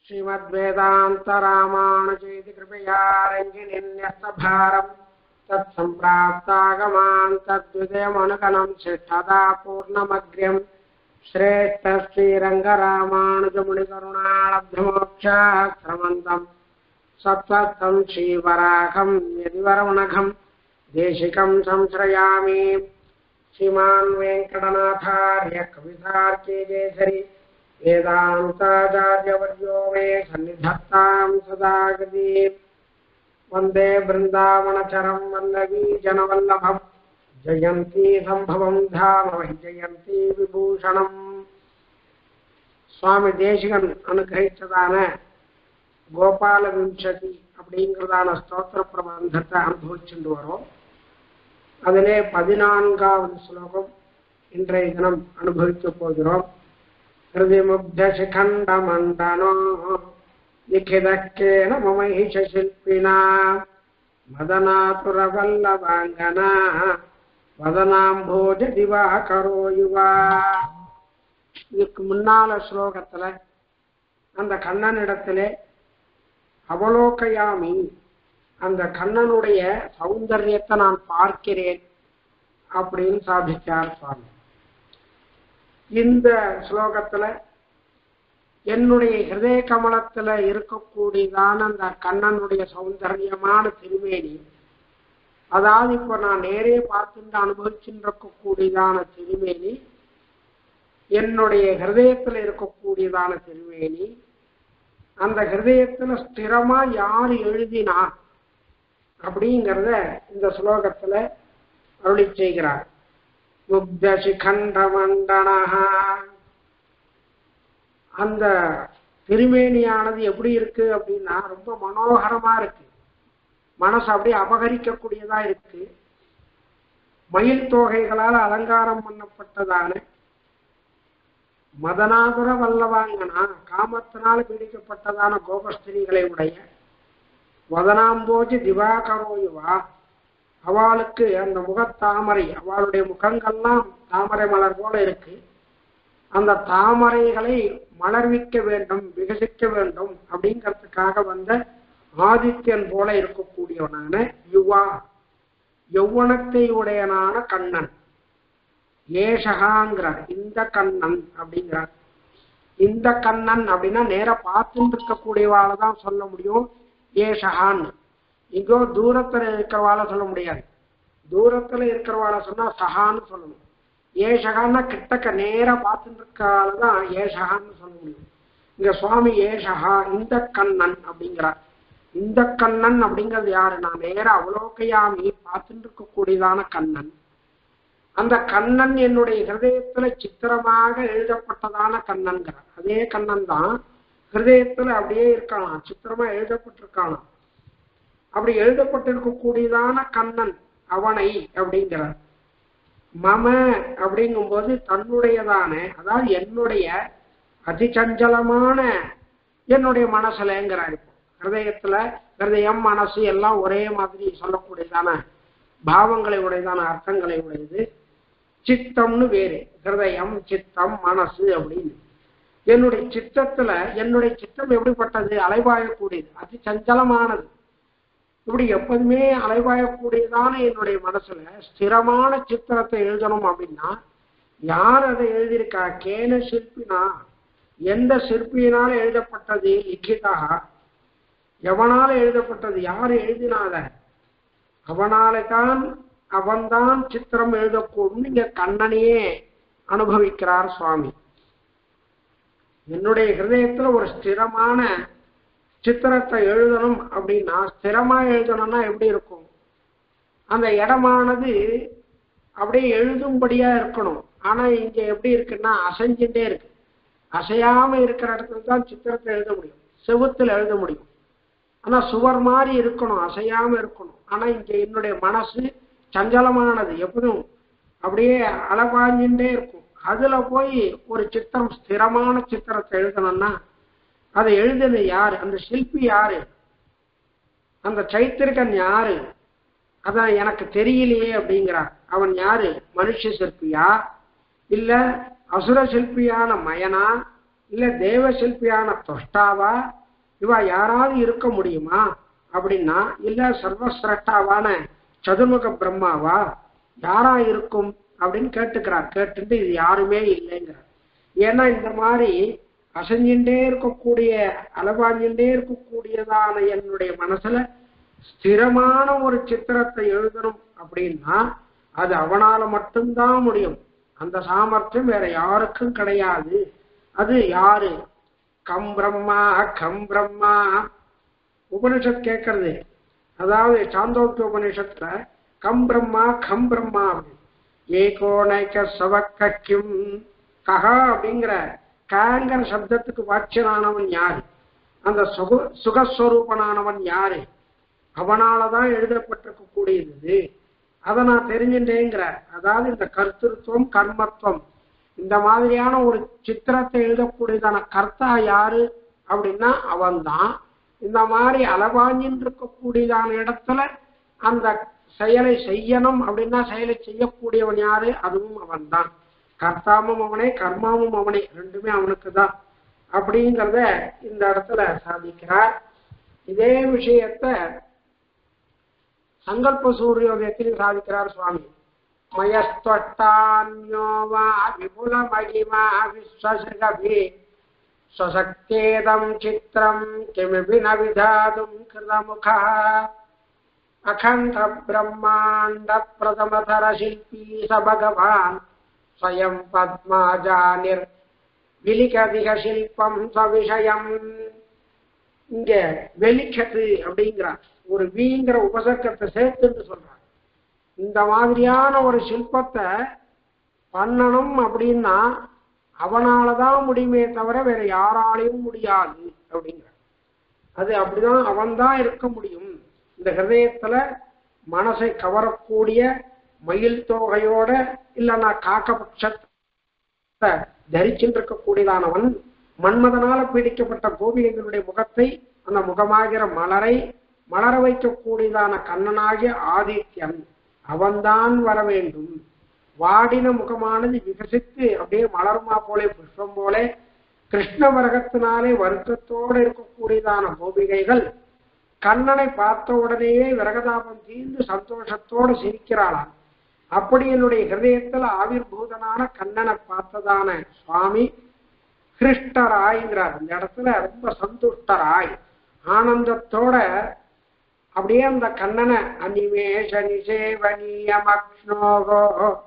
श्रीमद्वेदान्तरामानुजेति कृपया रञ्जिनिन्यस्तभारम् तत्सम्प्राप्तागमान् तद्विदयमनुगणम् शिष्ठदा पूर्णमग्र्यम् श्रेष्ठ श्रीरङ्गरामानुजमुनिकरुणालब्धमोक्षाश्रमन्तम् सत्त्वम् श्रीवराघम् यदिवरमणघम् देशिकम् संश्रयामि श्रीमान् वेङ्कटनाथार्य कवितार्के केसरि वेदान्ताचार्यवर्यो मे सन्निधत्ताम् सदा गति वन्दे बृन्दावनचरम् वल्लवी जनवल्लभम् ஜெயந்தி சம்பவம் தாம ஜெயந்தி விபூஷணம் சுவாமி தேசிகன் அனுகிரகித்ததான கோபால விம்சதி அப்படிங்கிறதான ஸ்தோத்திர பிரபந்தத்தை அனுபவிச்சுட்டு வரோம் அதிலே பதினான்காவது ஸ்லோகம் இன்றைய தினம் அனுபவிக்க போகிறோம் ஹிருதிமுக்தசிகண்டமண்டனோ லிখিதக்கேன மமைஷில்பினா மதனாதுரவல்லவாங்கனா வதனாம்போஜ திவாகரோ யுவா இதுக்கு முன்னால ஸ்லோகத்துல அந்த கண்ணனிடத்திலே அவலோகையாமி அந்த கண்ணனுடைய சௌந்தரியத்தை நான் பார்க்கிறேன் அப்படின்னு சாதிச்சார் சுவாமி இந்த ஸ்லோகத்துல என்னுடைய ஹிருதய கமலத்துல இருக்கக்கூடியதான அந்த கண்ணனுடைய சௌந்தரியமான திருமேனி அதாவது இப்ப நான் நேரே பார்த்துட்டு அனுபவிச்சுட்டு இருக்கக்கூடியதான திருமேனி என்னுடைய ஹிருதயத்துல இருக்கக்கூடியதான திருமேனி அந்த ஹிருதயத்துல ஸ்திரமா யார் எழுதினா அப்படிங்கிறத இந்த ஸ்லோகத்துல அருளி செய்கிறார் முக்த சிகண்ட மண்டனஹா அந்த திருமேனியானது எப்படி இருக்கு அப்படின்னா ரொம்ப மனோகரமா இருக்கு மனசு அப்படியே அபகரிக்கக்கூடியதா இருக்கு மயில் தோகைகளால் அலங்காரம் பண்ணப்பட்டதான மதனாதுர வல்லவாங்கனா காமத்தினால் பீடிக்கப்பட்டதான கோபஸ்திரிகளை உடைய வதனாம்போஜி திவாகரோயுவா அவளுக்கு அந்த முகத்தாமரை அவளுடைய முகங்கள்லாம் தாமரை மலர் போல இருக்கு அந்த தாமரைகளை மலர்விக்க வேண்டும் விகசிக்க வேண்டும் அப்படிங்கிறதுக்காக வந்த ஆதித்யன் போல இருக்கக்கூடியவனான யுவா யௌவனத்தை உடையனான கண்ணன் ஏஷகாங்கிறார் இந்த கண்ணன் அப்படிங்கிறார் இந்த கண்ணன் அப்படின்னா நேர பார்த்துட்டு இருக்கக்கூடியவாளை தான் சொல்ல முடியும் ஏஷகான்னு இங்கோ தூரத்துல இருக்கிறவாளை சொல்ல முடியாது தூரத்துல இருக்கிறவாளை சொன்னா சகான்னு சொல்லணும் ஏஷகான்னா கிட்டக்க நேரா பார்த்துட்டு இருக்கால தான் ஏஷகான்னு சொல்ல முடியும் இங்க சுவாமி ஏஷகா இந்த கண்ணன் அப்படிங்கிறார் இந்த கண்ணன் அப்படிங்கிறது யாரு நான் நேர அவலோகையாமி பார்த்துட்டு இருக்கக்கூடியதான கண்ணன் அந்த கண்ணன் என்னுடைய ஹிருதயத்துல சித்திரமாக எழுதப்பட்டதான கண்ணன்கிறார் அதே கண்ணன் தான் ஹிருதயத்துல அப்படியே இருக்கலாம் சித்திரமா எழுதப்பட்டிருக்கானாம் அப்படி எழுதப்பட்டிருக்கக்கூடியதான கண்ணன் அவனை அப்படிங்கிறார் மம அப்படிங்கும்போது தன்னுடையதான அதாவது என்னுடைய அதிசஞ்சலமான என்னுடைய மனசுலங்கிறார் இப்போ ஹிருதயத்துல ஹிருதயம் மனசு எல்லாம் ஒரே மாதிரி சொல்லக்கூடியதான பாவங்களை உடையதான அர்த்தங்களை உடையது சித்தம்னு வேறு ஹிருதயம் சித்தம் மனசு அப்படின்னு என்னுடைய சித்தத்துல என்னுடைய சித்தம் எப்படிப்பட்டது அலைவாயக்கூடியது அதி சஞ்சலமானது இப்படி எப்போதுமே அலைவாயக்கூடியதான என்னுடைய மனசுல ஸ்திரமான சித்திரத்தை எழுதணும் அப்படின்னா யார் அதை எழுதியிருக்கா கேன சிற்பினா எந்த சிற்பியினால எழுதப்பட்டது லிখিதா எவனால எழுதப்பட்டது யார் எழுதினாத அவனால தான் அவன்தான் சித்திரம் எழுதக்கூடும் இங்க கண்ணனையே அனுபவிக்கிறார் சுவாமி என்னுடைய ஹிருதயத்துல ஒரு ஸ்திரமான சித்திரத்தை எழுதணும் அப்படின்னா ஸ்திரமா எழுதணும்னா எப்படி இருக்கும் அந்த இடமானது அப்படியே எழுதும்படியா இருக்கணும் ஆனா இங்க எப்படி இருக்குன்னா அசைஞ்சுட்டே இருக்கு அசையாம இருக்கிற இடத்துல தான் சித்திரத்தை எழுத முடியும் செவுத்துல எழுத முடியும் ஆனா சுவர் மாதிரி இருக்கணும் அசையாம இருக்கணும் ஆனா இங்க என்னுடைய மனசு சஞ்சலமானது எப்போதும் அப்படியே அளவாஞ்சுட்டே இருக்கும் அதுல போய் ஒரு சித்திரம் ஸ்திரமான சித்திரத்தை எழுதணும்னா அதை எழுதுனது யாரு அந்த சிற்பி யாரு அந்த சைத்திருக்கன் யாரு அதான் எனக்கு தெரியலையே அப்படிங்கிறார் அவன் யாரு மனுஷ சிற்பியா இல்ல அசுர சிற்பியான மயனா இல்ல தேவ சிற்பியான தொஷ்டாவா இவ யாராவது இருக்க முடியுமா அப்படின்னா இல்ல சர்வசிரஷ்டாவான சதுர்முக பிரம்மாவா யாரா இருக்கும் அப்படின்னு கேட்டுக்கிறார் கேட்டுட்டு இது யாருமே இல்லைங்கிறார் ஏன்னா இந்த மாதிரி அசைஞ்சுட்டே இருக்கக்கூடிய அலவாஞ்சுட்டே இருக்கக்கூடியதான என்னுடைய மனசுல ஸ்திரமான ஒரு சித்திரத்தை எழுதணும் அப்படின்னா அது அவனால மட்டும்தான் முடியும் அந்த சாமர்த்தியம் வேற யாருக்கும் கிடையாது அது யாரு கம் பிரம்மா கம் பிரம்மா உபனிஷத் கேட்கறது அதாவது சாந்தோக்கிய உபனிஷத்துல கம் பிரம்மா கம் பிரம்மா அப்படின்னு ஏகோனைக்க சவக்கிம் கஹா அப்படிங்கிற காங்கிற சப்தத்துக்கு வாட்சியனானவன் யாரு அந்த சுக சுகஸ்வரூபனானவன் யாரு அவனாலதான் எழுதப்பட்டிருக்க கூடியது அதை நான் தெரிஞ்சுட்டேங்கிற அதாவது இந்த கர்த்திருவம் கர்மத்துவம் இந்த மாதிரியான ஒரு சித்திரத்தை எழுதக்கூடியதான கர்த்தா யாரு அப்படின்னா அவன்தான் இந்த மாதிரி அளவாஞ்சின்னு இருக்கக்கூடியதான இடத்துல அந்த செயலை செய்யணும் அப்படின்னா செயலை செய்யக்கூடியவன் யாரு அதுவும் அவன்தான் கர்த்தாவும் அவனே கர்மாவும் அவனே ரெண்டுமே அவனுக்கு தான் அப்படிங்கிறத இந்த இடத்துல சாதிக்கிறார் இதே விஷயத்த சங்கல்ப சூரியோதயத்திலும் சாதிக்கிறார் சுவாமி மயஸ்தொட்டான்யோ வா விபுல மகிமா விஸ்வசகபி स्वशक्त्येदं चित्रं किमपि न विधातुं कृतमुखः अखण्डब्रह्माण्डप्रथमतरशिल्पी स भगवान् स्वयं पद्माजानिर्विलिखदिह शिल्पं सविषयम् இங்க வெளிக்கத்து அப்படிங்கிறார் ஒரு வீங்கிற உபசர்க்கத்தை சேர்த்துன்னு சொல்றார் இந்த மாதிரியான ஒரு சிற்பத்தை பண்ணணும் அப்படின்னா அவனாலதான் முடியுமே தவிர வேற யாராலையும் முடியாது அப்படிங்கிற அது அப்படிதான் அவன்தான் இருக்க முடியும் இந்த ஹிருதயத்துல மனசை கவரக்கூடிய மயில் தோகையோட இல்லைன்னா காக்கபட்சத்தை தரிச்சுட்டு இருக்கக்கூடியதானவன் மன்மதனால பீடிக்கப்பட்ட கோபிகைகளுடைய முகத்தை அந்த முகமாகிற மலரை மலர வைக்கக்கூடியதான கண்ணனாகிய ஆதித்யன் அவன்தான் வர வேண்டும் வாடின முகமானது விகசித்து அப்படியே மலருமா போலே புஷ்பம் போலே கிருஷ்ண வர்க்கத்தினாலே வருத்தத்தோடு இருக்கக்கூடியதான கோபிகைகள் கண்ணனை பார்த்த உடனேயே விரகதாபம் தீர்ந்து சந்தோஷத்தோடு சிரிக்கிறாளாம் அப்படி என்னுடைய ஹிருதயத்தில் ஆவிர்பூதனான கண்ணனை பார்த்ததான சுவாமி ஹிருஷ்டராய்ங்கிறார் இந்த இடத்துல ரொம்ப சந்துஷ்டராய் ஆனந்தத்தோட அப்படியே அந்த கண்ணனை அனிமேஷ நிசேவனீயமக்ஷ்ணோகோ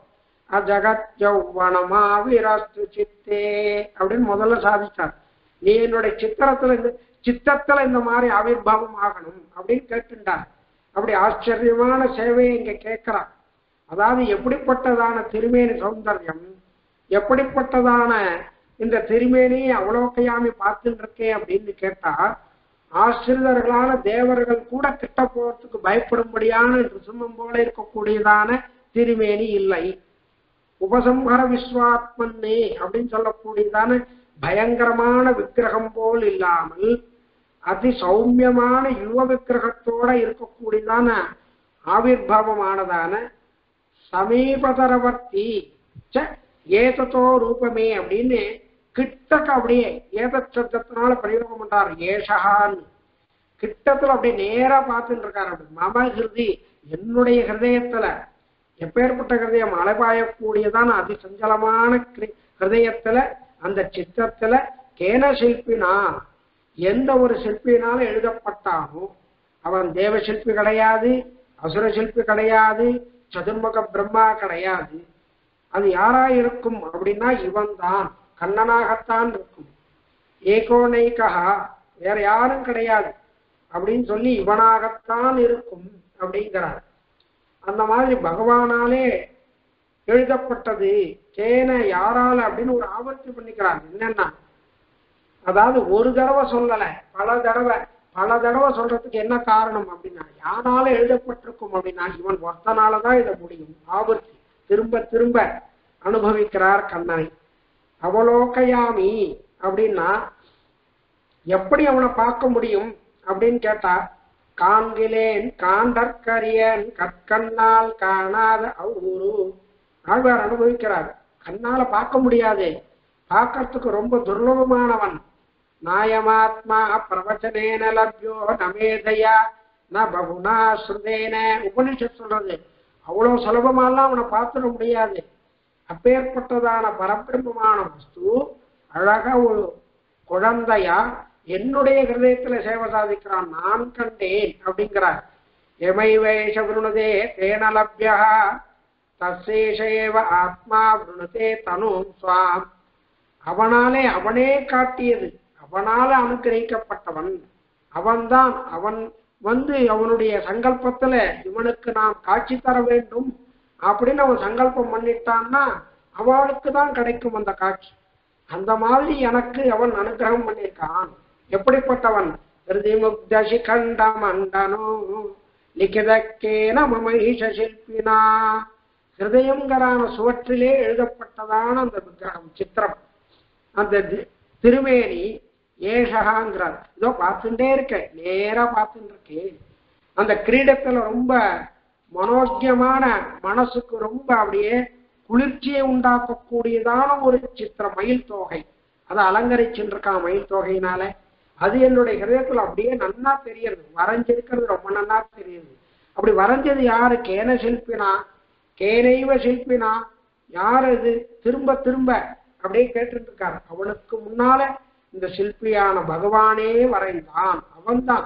அஜகத்யௌவனமாவிரஸ்து சித்தே அப்படின்னு முதல்ல சாதிச்சார் நீ என்னுடைய சித்திரத்துல இந்த சித்தத்துல இந்த மாதிரி ஆவிர்வாவம் ஆகணும் அப்படின்னு கேட்டுட்டார் அப்படி ஆச்சரியமான சேவையை இங்க கேட்கிறார் அதாவது எப்படிப்பட்டதான திருமேனி சௌந்தர்யம் எப்படிப்பட்டதான இந்த திருமேனியை அவலோக்கையாமி பார்த்துட்டு இருக்கேன் அப்படின்னு கேட்டா ஆசிரியர்களான தேவர்கள் கூட கிட்ட போறதுக்கு பயப்படும்படியான ரிசுமம் போல இருக்கக்கூடியதான திருமேனி இல்லை உபசம்ஹர விஸ்வாத்மன்னே அப்படின்னு சொல்லக்கூடியதான பயங்கரமான விக்கிரகம் போல் இல்லாமல் அதி சௌமியமான யுவ விக்கிரகத்தோட இருக்கக்கூடியதான ஆவிர்வாவமானதான சமீபதரவர்த்தி ச ஏதத்தோ ரூபமே அப்படின்னு கிட்டக்க அப்படியே ஏதத் சப்தத்தினால பிரயோகம் பண்றார் ஏஷகான்னு கிட்டத்துல அப்படியே நேரா பார்த்துட்டு இருக்காரு அப்படி மம ஹிருதி என்னுடைய ஹிருதயத்துல எப்பேற்பட்ட ஹிருதயம் அலைபாயக்கூடியதான அதி சஞ்சலமான கிரி- ஹிருதயத்துல அந்த சித்தத்துல கேன சிற்பினா எந்த ஒரு சிற்பியினால எழுதப்பட்டானோ அவன் தேவ சிற்பி கிடையாது அசுர சிற்பி கிடையாது சதுர்முக பிரம்மா கிடையாது அது யாரா இருக்கும் அப்படின்னா இவன் தான் கண்ணனாகத்தான் இருக்கும் ஏகோனைக்கா வேற யாரும் கிடையாது அப்படின்னு சொல்லி இவனாகத்தான் இருக்கும் அப்படிங்கிறார் அந்த மாதிரி பகவானாலே எழுதப்பட்டது கேன யாரால அப்படின்னு ஒரு ஆவர்த்தி பண்ணிக்கிறார் என்னன்னா அதாவது ஒரு தடவை சொல்லல பல தடவை பல தடவை சொல்றதுக்கு என்ன காரணம் அப்படின்னா யாரால எழுதப்பட்டிருக்கும் அப்படின்னா இவன் ஒருத்தனாலதான் இதை முடியும் ஆவர்த்தி திரும்ப திரும்ப அனுபவிக்கிறார் கண்ணனை அவலோகையாமி அப்படின்னா எப்படி அவனை பார்க்க முடியும் அப்படின்னு கேட்டா காண்கிலேன் காண்டற்கரியன் கற்கண்ணால் காணாத அவ்வூரு ஆழ்வார் அனுபவிக்கிறார் கண்ணால பார்க்க முடியாது பார்க்கறதுக்கு ரொம்ப துர்லபமானவன் நாயமாத்மா பிரவச்சனேன லப்யோ நமேதையா ந பகுனா ஸ்ருதேன உபனிஷத் சொல்றது அவ்வளவு சுலபமாலாம் அவனை பார்த்துட முடியாது அப்பேற்பட்டதான பரபிரம்மமான வஸ்து அழகா ஒரு குழந்தையா என்னுடைய ஹிருதயத்துல சேவை சாதிக்கிறான் நான் கண்டேன் அப்படிங்கிறார் எமைவேஷ விருணுதே தேன லப்யா தசேஷேவ ஆத்மா விருணுதே தனும் சுவாம் அவனாலே அவனே காட்டியது அவனால அனுகிரகிக்கப்பட்டவன் அவன்தான் அவன் வந்து அவனுடைய சங்கல்பத்துல இவனுக்கு நாம் காட்சி தர வேண்டும் அப்படின்னு அவன் சங்கல்பம் பண்ணிட்டான்னா அவளுக்கு தான் கிடைக்கும் அந்த காட்சி அந்த மாதிரி எனக்கு அவன் அனுகிரகம் பண்ணியிருக்கான் எப்படிப்பட்டவன் ஹிருதிமுக்தசி கண்ட மண்டனோ லிகிதக்கேன மமஹிஷ சிற்பினா ஹிருதயங்கரான சுவற்றிலே எழுதப்பட்டதான அந்த விக்கிரகம் சித்திரம் அந்த தி- திருமேனி ஏஷகாங்கிறார் இதோ பார்த்துட்டே இருக்கேன் நேரா பார்த்துட்டு இருக்கேன் அந்த கிரீடத்துல ரொம்ப மனோஜ்யமான மனசுக்கு ரொம்ப அப்படியே குளிர்ச்சியை உண்டாக்கக்கூடியதான ஒரு சித்திரம் மயில் தொகை அதை அலங்கரிச்சுட்டு இருக்கான் மயில் தொகையினால அது என்னுடைய ஹிரதயத்துல அப்படியே நன்னா தெரியுது வரைஞ்சிருக்கிறது ரொம்ப நன்னா தெரியுது அப்படி வரைஞ்சது யாரு கேன சில்பினா கேனைவ சில்பினா யார் அது திரும்ப திரும்ப அப்படியே கேட்டுட்டு இருக்காரு அவனுக்கு முன்னால இந்த சிற்பியான பகவானே வரைந்தான் அவன்தான்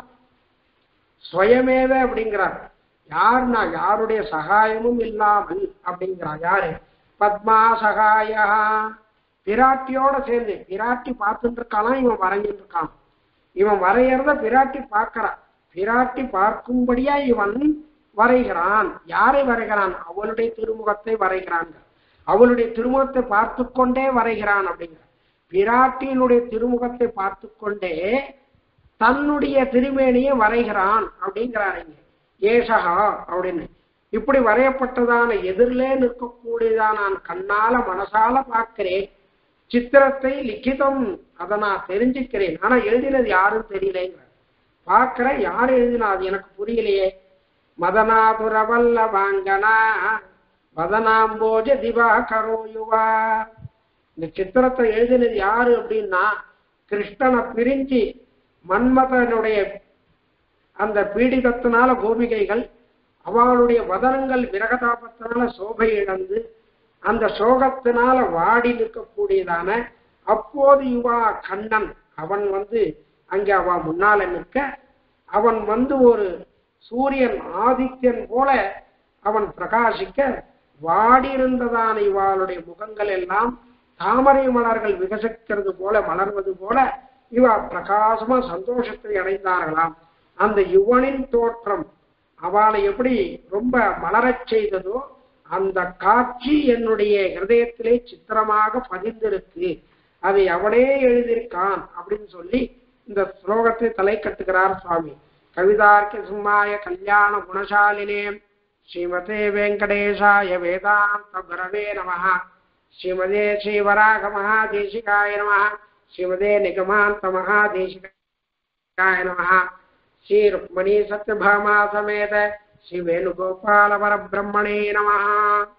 ஸ்வயமேவ அப்படிங்கிறார் யாருன்னா யாருடைய சகாயமும் இல்லாமல் அப்படிங்கிறார் யாரு பத்மா சகாயா பிராட்டியோட சேர்ந்து பிராட்டி பார்த்துட்டு இருக்காளாம் இவன் வரைஞ்சிட்டு இருக்கான் இவன் வரைகிறத பிராட்டி பார்க்கறான் பிராட்டி பார்க்கும்படியா இவன் வரைகிறான் யாரை வரைகிறான் அவளுடைய திருமுகத்தை வரைகிறான் அவளுடைய திருமுகத்தை பார்த்து கொண்டே வரைகிறான் அப்படிங்கிற பிராட்டியினுடைய திருமுகத்தை பார்த்து கொண்டே தன்னுடைய திருமேனியை வரைகிறான் அப்படிங்கிறார் இங்க ஏசகா அப்படின்னு இப்படி வரையப்பட்டதான எதிரிலே நிற்கக்கூடியதான் நான் கண்ணால மனசால பார்க்கிறேன் சித்திரத்தை லிখিதம் அதை நான் தெரிஞ்சுக்கிறேன் ஆனா எழுதினது யாரும் தெரியலேங்கிற பார்க்கிறேன் யார் எழுதினா அது எனக்கு புரியலையே மதனாதுரவல்ல வாங்கனா மதனாம்போஜ திவா கரோயுவா இந்த சித்திரத்தை எழுதினது யாரு அப்படின்னா கிருஷ்ணனை பிரிஞ்சு மன்மதனுடைய அந்த பீடிதத்தினால கோபிகைகள் அவளுடைய வதனங்கள் விரகதாபத்தினால சோபை இழந்து அந்த சோகத்தினால வாடி நிற்கக்கூடியதான அப்போது யுவா கண்ணன் அவன் வந்து அங்கே அவ முன்னால நிற்க அவன் வந்து ஒரு சூரியன் ஆதித்யன் போல அவன் பிரகாசிக்க வாடியிருந்ததான இவாளுடைய முகங்கள் எல்லாம் தாமரை மலர்கள் விகசிக்கிறது போல மலர்வது போல இவ பிரகாசமா சந்தோஷத்தை அடைந்தார்களாம் அந்த யுவனின் தோற்றம் அவளை எப்படி ரொம்ப மலரச் செய்ததோ அந்த காட்சி என்னுடைய ஹிருதயத்திலே சித்திரமாக பதிந்திருக்கு அதை அவனே எழுதியிருக்கான் அப்படின்னு சொல்லி இந்த ஸ்லோகத்தை தலை கட்டுகிறார் சுவாமி கவிதார்க்க சிம்மாய கல்யாண குணசாலினே ஸ்ரீமதே வெங்கடேஷாய வேதாந்த குரவே நம ஸ்ரீமதே ஸ்ரீவராக மகாதேசிகாய நம ஸ்ரீமதே நிகமாந்த மகாதேசிகாய நம श्री रुक्मणी सत्यभामा समेत श्री वेणुगोपाल परब्रह्मणे नमः